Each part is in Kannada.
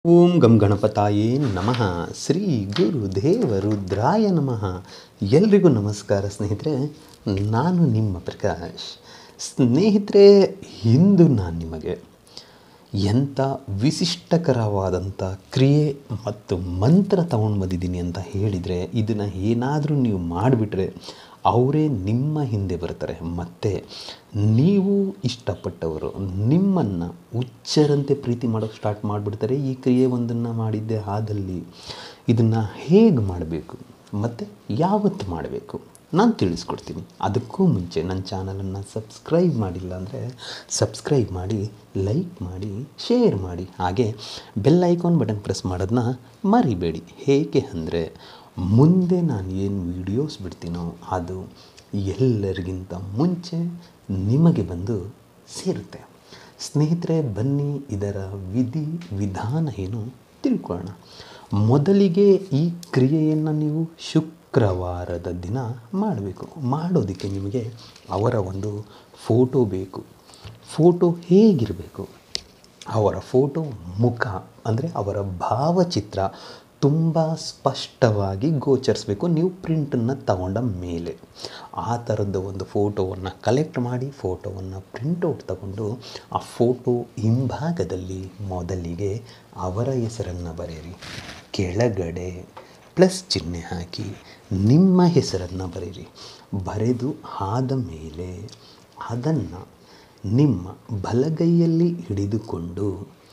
ಓಂ ಗಂ ಗಣಪತಾಯೇ ನಮಃ ಶ್ರೀ ಗುರು ದೇವ ರುದ್ರಾಯ ನಮಃ ಎಲ್ರಿಗೂ ನಮಸ್ಕಾರ ಸ್ನೇಹಿತರೆ ನಾನು ನಿಮ್ಮ ಪ್ರಕಾಶ್ ಸ್ನೇಹಿತರೆ ಇಂದು ನಾನು ನಿಮಗೆ ಎಂಥ ವಿಶಿಷ್ಟಕರವಾದಂಥ ಕ್ರಿಯೆ ಮತ್ತು ಮಂತ್ರ ತಗೊಂಡು ಬಂದಿದ್ದೀನಿ ಅಂತ ಹೇಳಿದರೆ ಇದನ್ನು ಏನಾದರೂ ನೀವು ಮಾಡಿಬಿಟ್ರೆ ಅವರೇ ನಿಮ್ಮ ಹಿಂದೆ ಬರ್ತಾರೆ ಮತ್ತು ನೀವು ಇಷ್ಟಪಟ್ಟವರು ನಿಮ್ಮನ್ನು ಹುಚ್ಚರಂತೆ ಪ್ರೀತಿ ಮಾಡೋಕ್ಕೆ ಸ್ಟಾರ್ಟ್ ಮಾಡಿಬಿಡ್ತಾರೆ ಈ ಕ್ರಿಯೆ ಒಂದನ್ನು ಮಾಡಿದ್ದೆ ಆದಲ್ಲಿ ಇದನ್ನು ಹೇಗೆ ಮಾಡಬೇಕು ಮತ್ತು ಯಾವತ್ತು ಮಾಡಬೇಕು ನಾನು ತಿಳಿಸ್ಕೊಡ್ತೀನಿ ಅದಕ್ಕೂ ಮುಂಚೆ ನನ್ನ ಚಾನಲನ್ನು ಸಬ್ಸ್ಕ್ರೈಬ್ ಮಾಡಿಲ್ಲ ಅಂದರೆ ಸಬ್ಸ್ಕ್ರೈಬ್ ಮಾಡಿ ಲೈಕ್ ಮಾಡಿ ಶೇರ್ ಮಾಡಿ ಹಾಗೆ ಬೆಲ್ ಐಕಾನ್ ಬಟನ್ ಪ್ರೆಸ್ ಮಾಡೋದನ್ನ ಮರಿಬೇಡಿ ಹೇಗೆ ಅಂದರೆ ಮುಂದೆ ನಾನು ಏನು ವೀಡಿಯೋಸ್ ಬಿಡ್ತೀನೋ ಅದು ಎಲ್ಲರಿಗಿಂತ ಮುಂಚೆ ನಿಮಗೆ ಬಂದು ಸೇರುತ್ತೆ ಸ್ನೇಹಿತರೆ ಬನ್ನಿ ಇದರ ವಿಧಿ ವಿಧಾನ ಏನು ತಿಳ್ಕೊಳ್ಳೋಣ ಮೊದಲಿಗೆ ಈ ಕ್ರಿಯೆಯನ್ನು ನೀವು ಶುಕ್ರವಾರದ ದಿನ ಮಾಡಬೇಕು ಮಾಡೋದಕ್ಕೆ ನಿಮಗೆ ಅವರ ಒಂದು ಫೋಟೋ ಬೇಕು ಫೋಟೋ ಹೇಗಿರಬೇಕು ಅವರ ಫೋಟೋ ಮುಖ ಅಂದರೆ ಅವರ ಭಾವಚಿತ್ರ ತುಂಬ ಸ್ಪಷ್ಟವಾಗಿ ಗೋಚರಿಸಬೇಕು ನೀವು ಪ್ರಿಂಟನ್ನು ತಗೊಂಡ ಮೇಲೆ ಆ ಥರದ ಒಂದು ಫೋಟೋವನ್ನು ಕಲೆಕ್ಟ್ ಮಾಡಿ ಫೋಟೋವನ್ನು ಪ್ರಿಂಟೌಟ್ ತಗೊಂಡು ಆ ಫೋಟೋ ಹಿಂಭಾಗದಲ್ಲಿ ಮೊದಲಿಗೆ ಅವರ ಹೆಸರನ್ನು ಬರೆಯಿರಿ ಕೆಳಗಡೆ ಪ್ಲಸ್ ಚಿಹ್ನೆ ಹಾಕಿ ನಿಮ್ಮ ಹೆಸರನ್ನು ಬರೆಯಿರಿ ಬರೆದು ಆದ ಮೇಲೆ ಅದನ್ನು ನಿಮ್ಮ ಬಲಗೈಯಲ್ಲಿ ಹಿಡಿದುಕೊಂಡು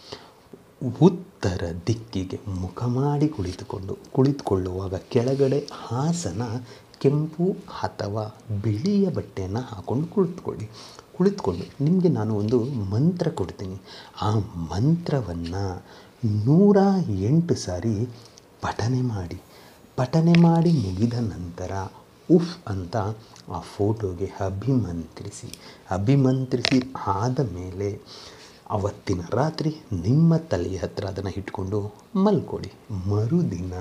ಉತ್ತರ ದಿಕ್ಕಿಗೆ ಮುಖ ಮಾಡಿ ಕುಳಿತುಕೊಂಡು ಕುಳಿತುಕೊಳ್ಳುವಾಗ ಕೆಳಗಡೆ ಹಾಸನ ಕೆಂಪು ಅಥವಾ ಬಿಳಿಯ ಬಟ್ಟೆಯನ್ನು ಹಾಕ್ಕೊಂಡು ಕುಳಿತುಕೊಳ್ಳಿ ಕುಳಿತುಕೊಂಡು ನಿಮಗೆ ನಾನು ಒಂದು ಮಂತ್ರ ಕೊಡ್ತೀನಿ ಆ ಮಂತ್ರವನ್ನು ನೂರ ಎಂಟು ಸಾರಿ ಪಠನೆ ಮಾಡಿ ಪಠನೆ ಮಾಡಿ ಮುಗಿದ ನಂತರ ಉಫ್ ಅಂತ ಆ ಫೋಟೋಗೆ ಅಭಿಮಂತ್ರಿಸಿ ಅಭಿಮಂತ್ರಿಸಿ ಆದ ಮೇಲೆ ಅವತ್ತಿನ ರಾತ್ರಿ ನಿಮ್ಮ ತಲೆಯ ಹತ್ರ ಅದನ್ನು ಇಟ್ಕೊಂಡು ಮಲ್ಕೊಳ್ಳಿ ಮರುದಿನ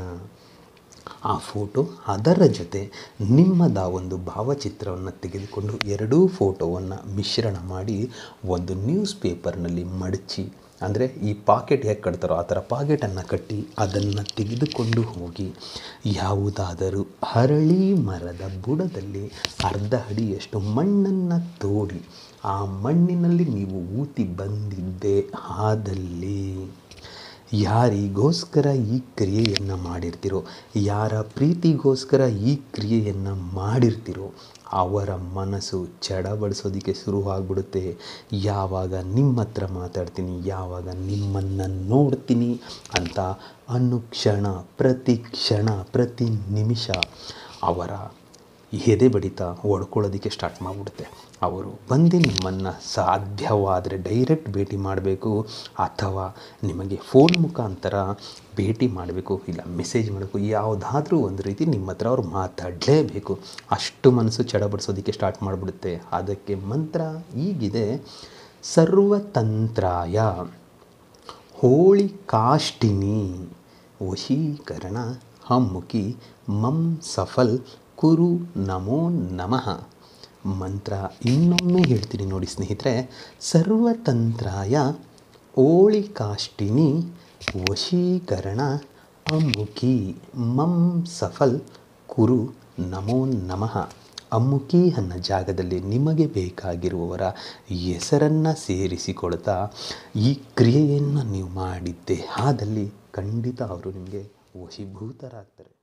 ಆ ಫೋಟೋ ಅದರ ಜೊತೆ ನಿಮ್ಮದ ಒಂದು ಭಾವಚಿತ್ರವನ್ನು ತೆಗೆದುಕೊಂಡು ಎರಡೂ ಫೋಟೋವನ್ನು ಮಿಶ್ರಣ ಮಾಡಿ ಒಂದು ನ್ಯೂಸ್ ಪೇಪರ್ನಲ್ಲಿ ಮಡಚಿ ಅಂದರೆ ಈ ಪಾಕೆಟ್ ಹೇಗೆ ಕಟ್ತಾರೋ ಆ ಥರ ಪಾಕೆಟನ್ನು ಕಟ್ಟಿ ಅದನ್ನು ತೆಗೆದುಕೊಂಡು ಹೋಗಿ ಯಾವುದಾದರೂ ಹರಳಿ ಮರದ ಬುಡದಲ್ಲಿ ಅರ್ಧ ಅಡಿಯಷ್ಟು ಮಣ್ಣನ್ನು ತೋಡಿ ಆ ಮಣ್ಣಿನಲ್ಲಿ ನೀವು ಊತಿ ಬಂದಿದ್ದೇ ಆದಲ್ಲಿ ಯಾರಿಗೋಸ್ಕರ ಈ ಕ್ರಿಯೆಯನ್ನು ಮಾಡಿರ್ತೀರೋ ಯಾರ ಪ್ರೀತಿಗೋಸ್ಕರ ಈ ಕ್ರಿಯೆಯನ್ನು ಮಾಡಿರ್ತೀರೋ ಅವರ ಮನಸ್ಸು ಚಡಬಡಿಸೋದಕ್ಕೆ ಶುರುವಾಗ್ಬಿಡುತ್ತೆ ಯಾವಾಗ ನಿಮ್ಮ ಹತ್ರ ಮಾತಾಡ್ತೀನಿ ಯಾವಾಗ ನಿಮ್ಮನ್ನು ನೋಡ್ತೀನಿ ಅಂತ ಅನುಕ್ಷಣ ಪ್ರತಿ ಕ್ಷಣ ಪ್ರತಿ ನಿಮಿಷ ಅವರ ಎದೆ ಬಡಿತ ಹೊಡ್ಕೊಳ್ಳೋದಕ್ಕೆ ಸ್ಟಾರ್ಟ್ ಮಾಡಿಬಿಡುತ್ತೆ ಅವರು ಬಂದು ನಿಮ್ಮನ್ನು ಸಾಧ್ಯವಾದರೆ ಡೈರೆಕ್ಟ್ ಭೇಟಿ ಮಾಡಬೇಕು ಅಥವಾ ನಿಮಗೆ ಫೋನ್ ಮುಖಾಂತರ ಭೇಟಿ ಮಾಡಬೇಕು ಇಲ್ಲ ಮೆಸೇಜ್ ಮಾಡಬೇಕು ಯಾವುದಾದ್ರೂ ಒಂದು ರೀತಿ ನಿಮ್ಮ ಹತ್ರ ಅವ್ರು ಮಾತಾಡಲೇಬೇಕು ಅಷ್ಟು ಮನಸ್ಸು ಚಡಬಡಿಸೋದಕ್ಕೆ ಸ್ಟಾರ್ಟ್ ಮಾಡಿಬಿಡುತ್ತೆ ಅದಕ್ಕೆ ಮಂತ್ರ ಈಗಿದೆ ಸರ್ವತಂತ್ರಾಯ ಹೋಳಿ ಕಾಷ್ಟಿನಿ ವಶೀಕರಣ ಹಮ್ಮುಖಿ ಮಂ ಸಫಲ್ ಕುರು ನಮೋ ನಮಃ ಮಂತ್ರ ಇನ್ನೊಮ್ಮೆ ಹೇಳ್ತೀನಿ ನೋಡಿ ಸ್ನೇಹಿತರೆ ಸರ್ವತಂತ್ರಾಯ ಓಳಿ ಕಾಷ್ಟಿನಿ ವಶೀಕರಣ ಅಮ್ಮುಖಿ ಮಂ ಸಫಲ್ ಕುರು ನಮೋ ನಮಃ ಅಮ್ಮುಖಿ ಅನ್ನೋ ಜಾಗದಲ್ಲಿ ನಿಮಗೆ ಬೇಕಾಗಿರುವವರ ಹೆಸರನ್ನು ಸೇರಿಸಿಕೊಳ್ತಾ ಈ ಕ್ರಿಯೆಯನ್ನು ನೀವು ಮಾಡಿದ್ದೆ ಆದಲ್ಲಿ ಖಂಡಿತ ಅವರು ನಿಮಗೆ ವಶೀಭೂತರಾಗ್ತಾರೆ